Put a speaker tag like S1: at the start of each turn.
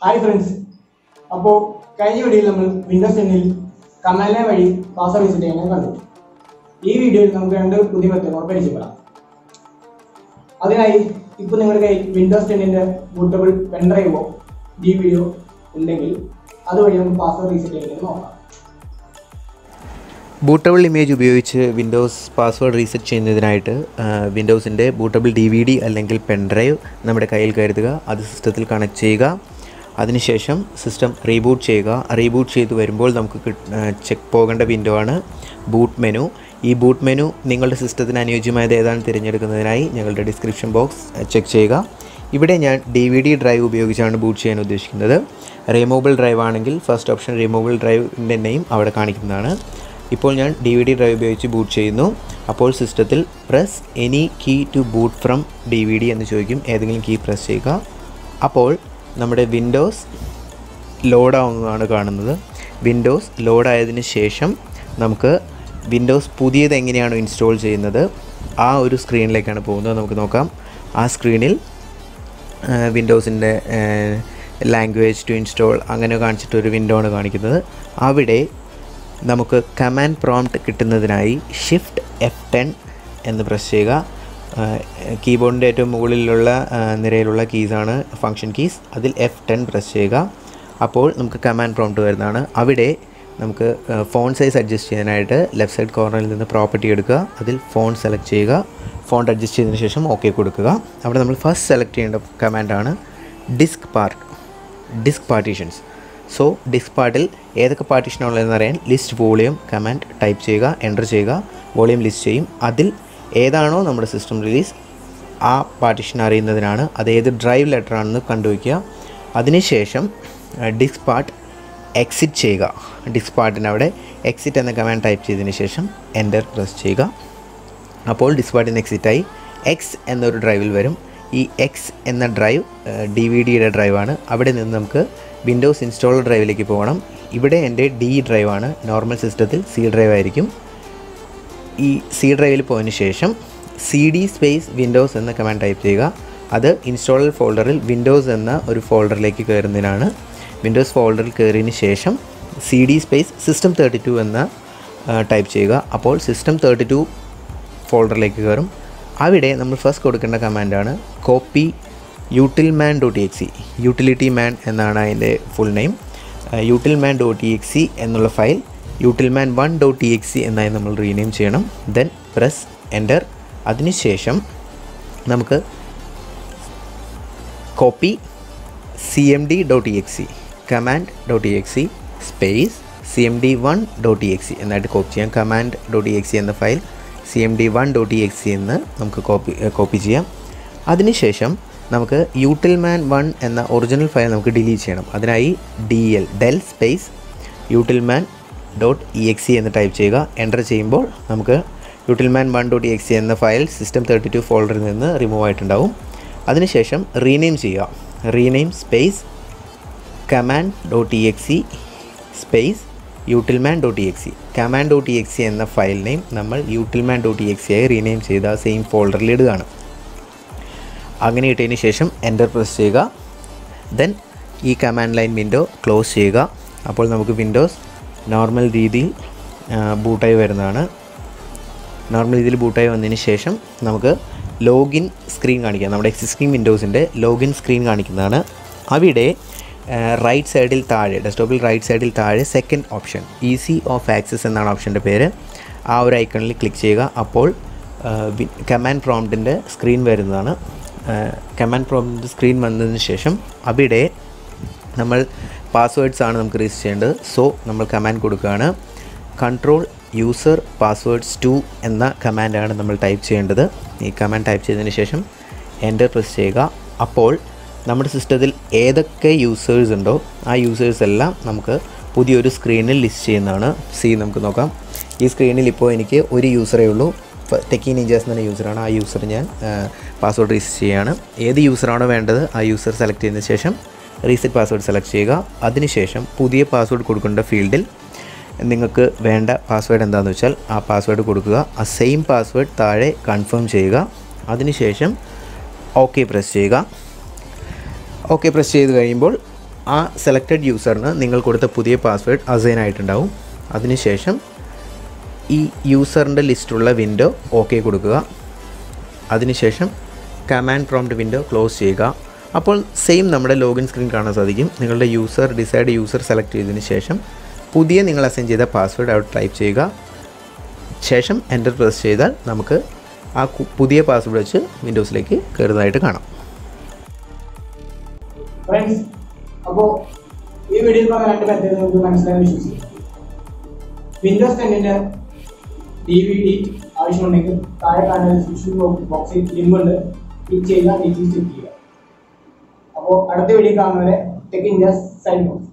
S1: hi friends അപ്പോൾ കഴിഞ്ഞ വീഡിയോയിൽ നമ്മൾ വിൻഡോസ് ടെന്നിൽ കമാൻഡ് വഴി പാസ്വേഡ് റീസെറ്റ് ചെയ്യാൻ കണ്ടു ഈ വീഡിയോയിൽ നമുക്ക് രണ്ട് പുതിയ മെത്തേഡുകൾ പരിചയപ്പെടാം അതിനായി ഇപ്പോൾ നിങ്ങളുടെ കയ്യിൽ വിൻഡോസ് ടെന്നിൻ്റെ ബൂട്ടബിൾ പെൻഡ്രൈവോ ഡി വിഡിയോ ഉണ്ടെങ്കിൽ അതുവഴി നമുക്ക് പാസ്വേഡ് റീസെറ്റ് ചെയ്യുന്നത് നോക്കാം
S2: ബൂട്ടബിൾ ഇമേജ് ഉപയോഗിച്ച് വിൻഡോസ് പാസ്വേഡ് റീസെറ്റ് ചെയ്യുന്നതിനായിട്ട് വിൻഡോസിൻ്റെ ബൂട്ടബിൾ ഡി വി ഡി അല്ലെങ്കിൽ പെൻഡ്രൈവ് നമ്മുടെ കയ്യിൽ കരുതുക അത് സിസ്റ്റത്തിൽ കണക്ട് ചെയ്യുക അതിനുശേഷം സിസ്റ്റം റീബൂട്ട് ചെയ്യുക റീബൂട്ട് ചെയ്ത് വരുമ്പോൾ നമുക്ക് ചെക്ക് പോകേണ്ട വിൻഡോ ആണ് ബൂട്ട് മെനു ഈ ബൂട്ട് മെനു നിങ്ങളുടെ സിസ്റ്റത്തിന് അനുയോജ്യമായത് ഏതാണ് തിരഞ്ഞെടുക്കുന്നതിനായി ഞങ്ങളുടെ ഡിസ്ക്രിപ്ഷൻ ബോക്സ് ചെക്ക് ചെയ്യുക ഇവിടെ ഞാൻ ഡി വി ഡി ഡ്രൈവ് ഉപയോഗിച്ചാണ് ബൂട്ട് ചെയ്യാൻ ഉദ്ദേശിക്കുന്നത് റിമൂവബിൾ ഡ്രൈവ് ആണെങ്കിൽ ഫസ്റ്റ് ഓപ്ഷൻ റിമൂവബിൾ ഡ്രൈവിൻ്റെ നെയിം അവിടെ കാണിക്കുന്നതാണ് ഇപ്പോൾ ഞാൻ ഡി വി ഡി ഡ്രൈവ് ഉപയോഗിച്ച് ബൂട്ട് ചെയ്യുന്നു അപ്പോൾ സിസ്റ്റത്തിൽ press any key to boot from D V D എന്ന് ചോദിക്കും ഏതെങ്കിലും കീ പ്രസ് ചെയ്യുക അപ്പോൾ നമ്മുടെ വിൻഡോസ് ലോഡാവുന്നതാണ് കാണുന്നത് വിൻഡോസ് ലോഡായതിനു ശേഷം നമുക്ക് വിൻഡോസ് പുതിയത് എങ്ങനെയാണോ ഇൻസ്റ്റാൾ ചെയ്യുന്നത് ആ ഒരു സ്ക്രീനിലേക്കാണ് പോകുന്നത് നമുക്ക് നോക്കാം ആ സ്ക്രീനിൽ വിൻഡോസിൻ്റെ ലാംഗ്വേജ് ടു ഇൻസ്റ്റാൾ അങ്ങനെ കാണിച്ചിട്ട് ഒരു വിൻഡോ ആണ് കാണിക്കുന്നത് അവിടെ നമുക്ക് കമാൻഡ് പ്രോംപ്റ്റ് കിട്ടുന്നതിനായി ഷിഫ്റ്റ് എഫ് ടെൻ എന്ന് പ്രസ് ചെയ്യുക കീബോർഡിൻ്റെ ഏറ്റവും മുകളിലുള്ള ആ, നിരയിലുള്ള കീസാണ് ഫങ്ഷൻ കീസ് അതിൽ എഫ് ടെൻ പ്രസ് ചെയ്യുക അപ്പോൾ നമുക്ക് കമാൻഡ് പ്രോംപ്റ്റ് വരുന്നതാണ് അവിടെ നമുക്ക് ഫോൺ സൈസ് അഡ്ജസ്റ്റ് ചെയ്യാനായിട്ട് ലെഫ്റ്റ് സൈഡ് കോർണറിൽ നിന്ന് പ്രോപ്പർട്ടി എടുക്കുക അതിൽ ഫോൺ സെലക്ട് ചെയ്യുക ഫോണ്ട് അഡ്ജസ്റ്റ് ചെയ്തതിന് ശേഷം ഓക്കെ കൊടുക്കുക അവിടെ നമ്മൾ ഫസ്റ്റ് സെലക്ട് ചെയ്യേണ്ട കമാൻഡാണ് diskpart disk partitions so disk പാർട്ടിൽ ഏതൊക്കെ പാർട്ടീഷനാണ് ഉള്ളതെന്ന് അറിയാൻ ലിസ്റ്റ് വോളിയം കമാൻഡ് ടൈപ്പ് ചെയ്യുക എൻ്റർ ചെയ്യുക വോളിയം ലിസ്റ്റ് ചെയ്യും അതിൽ ഏതാണോ നമ്മുടെ സിസ്റ്റം റിലീസ് ആ പാർട്ടീഷൻ അറിയുന്നതിനാണ് അത് ഏത് ഡ്രൈവ് ലെറ്റർ ആണെന്ന് കണ്ടുവയ്ക്കുക അതിനുശേഷം ഡിസ്ക് പാർട്ട് എക്സിറ്റ് ചെയ്യുക ഡിസ്ക് പാർട്ടിന് അവിടെ എക്സിറ്റ് എന്ന കമാൻഡ് ടൈപ്പ് ചെയ്തതിന് ശേഷം എൻ്റർ പ്രസ് ചെയ്യുക അപ്പോൾ ഡിസ്പാർട്ടിന് എക്സിറ്റായി എക്സ് എന്നൊരു ഡ്രൈവിൽ വരും ഈ എക്സ് എന്ന ഡ്രൈവ് ഡി വി ഡിയുടെ ഡ്രൈവാണ് അവിടെ നിന്ന് നമുക്ക് വിൻഡോസ് ഇൻസ്റ്റാളർ ഡ്രൈവിലേക്ക് പോകണം ഇവിടെ എൻ്റെ ഡി ഡ്രൈവാണ് നോർമൽ സിസ്റ്റത്തിൽ സി ഡ്രൈവ് ആയിരിക്കും ഈ സി ഡ്രൈവിൽ പോയതിന് ശേഷം സി ഡി സ്പേസ് വിൻഡോസ് എന്ന കമാൻഡ് ടൈപ്പ് ചെയ്യുക അത് ഇൻസ്റ്റാളർ ഫോൾഡറിൽ വിൻഡോസ് എന്ന ഒരു ഫോൾഡറിലേക്ക് കയറുന്നതിനാണ് വിൻഡോസ് ഫോൾഡറിൽ കയറിയതിന് ശേഷം C D space system thirty two എന്ന ടൈപ്പ് ചെയ്യുക അപ്പോൾ സിസ്റ്റം തേർട്ടി ടു ഫോൾഡറിലേക്ക് കയറും അവിടെ നമ്മൾ ഫസ്റ്റ് കൊടുക്കേണ്ട കമാൻഡാണ് copy utilman dot X C utility man എന്നാണ് അതിൻ്റെ full name utilman dot E X C എന്നുള്ള file utilman one dot E X C എന്നായി നമ്മൾ റീനെയിം ചെയ്യണം ദെൻ പ്രസ് എൻ്റർ അതിനുശേഷം നമുക്ക് copy C M D dot E X C command dot E X C space C M D one dot E X C എന്നായിട്ട് copy ചെയ്യാം command dot E X C എന്ന file C M D one dot E X C എന്ന് നമുക്ക് copy copy ചെയ്യാം അതിനുശേഷം നമുക്ക് utilman one എന്ന original file നമുക്ക് ഡിലീറ്റ് ചെയ്യണം അതിനായി D L del space utilman dot E X C എന്ന് ടൈപ്പ് ചെയ്യുക എൻ്റർ ചെയ്യുമ്പോൾ നമുക്ക് utilman one dot E X C എന്ന ഫയൽ സിസ്റ്റം തേർട്ടി ടു ഫോൾഡറിൽ നിന്ന് റിമൂവ് ആയിട്ടുണ്ടാവും അതിനുശേഷം റീനെയിം ചെയ്യുക rename space command dot E X C space utilman dot E X C command dot E X C എന്ന file name നമ്മൾ utilman dot E X C ആയി rename ചെയ്ത ആ സെയിം ഫോൾഡറിൽ ഇടുകയാണ് അങ്ങനെ ഇട്ടതിന് ശേഷം എൻ്റർ പ്രസ് ചെയ്യുക ദെൻ ഈ കമാൻഡ് ലൈൻ വിൻഡോ ക്ലോസ് ചെയ്യുക അപ്പോൾ നമുക്ക് വിൻഡോസ് നോർമൽ രീതിയിൽ ബൂട്ടായി വരുന്നതാണ് നോർമൽ രീതിയിൽ ബൂട്ടായി വന്നതിന് ശേഷം നമുക്ക് ലോഗിൻ സ്ക്രീൻ കാണിക്കാം നമ്മുടെ എക്സിസ്റ്റിംഗ് വിൻഡോസിൻ്റെ ലോഗിൻ സ്ക്രീൻ കാണിക്കുന്നതാണ് അവിടെ റൈറ്റ് സൈഡിൽ താഴെ ഡെസ്ക്ടോപ്പിൽ റൈറ്റ് സൈഡിൽ താഴെ second option easy of access എന്നാണ് ഓപ്ഷൻ്റെ പേര് ആ ഒരു ഐക്കണിൽ ക്ലിക്ക് ചെയ്യുക അപ്പോൾ കമാൻഡ് പ്രോംപ്റ്റിൻ്റെ സ്ക്രീൻ വരുന്നതാണ് കമാൻഡ് പ്രോംപ്റ്റിൻ്റെ സ്ക്രീൻ വന്നതിന് ശേഷം അവിടെ നമ്മൾ പാസ്വേഡ്സ് ആണ് നമുക്ക് രജിസ്റ്റർ ചെയ്യേണ്ടത് സോ നമ്മൾ കമാൻഡ് കൊടുക്കുകയാണ് കൺട്രോൾ യൂസർ പാസ്വേഡ്സ് ടു എന്ന കമാൻഡാണ് നമ്മൾ ടൈപ്പ് ചെയ്യേണ്ടത് ഈ കമാൻഡ് ടൈപ്പ് ചെയ്തതിന് ശേഷം എൻ്റർ പ്രസ് ചെയ്യുക അപ്പോൾ നമ്മുടെ സിസ്റ്റത്തിൽ ഏതൊക്കെ യൂസേഴ്സ് ഉണ്ടോ ആ യൂസേഴ്സ് എല്ലാം നമുക്ക് പുതിയൊരു സ്ക്രീനിൽ ലിസ്റ്റ് ചെയ്യുന്നതാണ് സി നമുക്ക് നോക്കാം ഈ സ്ക്രീനിൽ ഇപ്പോൾ എനിക്ക് ഒരു യൂസറേ ഉള്ളൂ ടെക്കി നിഞ്ചാസ് എന്ന യൂസറാണ് ആ യൂസർ ഞാൻ പാസ്വേഡ് റീസെറ്റ് ചെയ്യുകയാണ് ഏത് യൂസറാണോ വേണ്ടത് ആ യൂസർ സെലക്ട് ചെയ്തതിന് ശേഷം റീസെറ്റ് പാസ്വേഡ് സെലക്ട് ചെയ്യുക അതിനുശേഷം പുതിയ പാസ്വേഡ് കൊടുക്കേണ്ട ഫീൽഡിൽ നിങ്ങൾക്ക് വേണ്ട പാസ്വേഡ് എന്താണെന്ന് വെച്ചാൽ ആ പാസ്വേഡ് കൊടുക്കുക ആ സെയിം പാസ്വേഡ് താഴെ കൺഫേം ചെയ്യുക അതിനുശേഷം ഓക്കെ പ്രസ് ചെയ്യുക ഓക്കെ പ്രസ് ചെയ്ത് കഴിയുമ്പോൾ ആ സെലക്റ്റഡ് യൂസറിന് നിങ്ങൾ കൊടുത്ത പുതിയ പാസ്വേഡ് അസൈൻ ആയിട്ടുണ്ടാവും അതിനുശേഷം ഈ യൂസറിൻ്റെ ലിസ്റ്റുള്ള വിൻഡോ ഓക്കെ കൊടുക്കുക അതിനുശേഷം കമാൻഡ് പ്രോംപ്റ്റ് വിൻഡോ ക്ലോസ് ചെയ്യുക അപ്പോൾ സെയിം നമ്മുടെ ലോഗിൻ സ്ക്രീൻ കാണാൻ സാധിക്കും നിങ്ങളുടെ യൂസർ ഡിസൈഡ് യൂസർ സെലക്ട് ചെയ്തതിന് ശേഷം പുതിയ നിങ്ങൾ അസൈൻ ചെയ്ത പാസ്വേഡ് അവിടെ ടൈപ്പ് ചെയ്യുക ശേഷം എൻ്റർ പ്രസ് ചെയ്താൽ നമുക്ക് ആ കു- പുതിയ പാസ്വേഡ് വെച്ച് വിൻഡോസിലേക്ക് കയറുന്നതായിട്ട് കാണാം
S1: ഫ്രണ്ട്സ് അപ്പോൾ ഈ വീഡിയോയിൽ പറഞ്ഞ രണ്ട് മെത്തേഡ് നിങ്ങൾക്ക് മനസ്സിലായി വിശ്വസിക്കും വിൻഡോസ് ടെന്നിന്റെ ഡി വി ഡി ആവശ്യമുണ്ടെങ്കിൽ താഴെ കാണുന്ന ഡിസ്ക്രിപ്ഷൻ ബോക്സിൽ ലിങ്ക് ഉണ്ട് ക്ലിക്ക് ചെയ്യുക ഡീറ്റെയിൽസ് ക്ലിക്ക് ചെയ്യുക അപ്പോൾ അടുത്ത വീഡിയോ കാണുന്നവരെ ടെക് ഇന്ത്യ സൈൻ ഓഫ്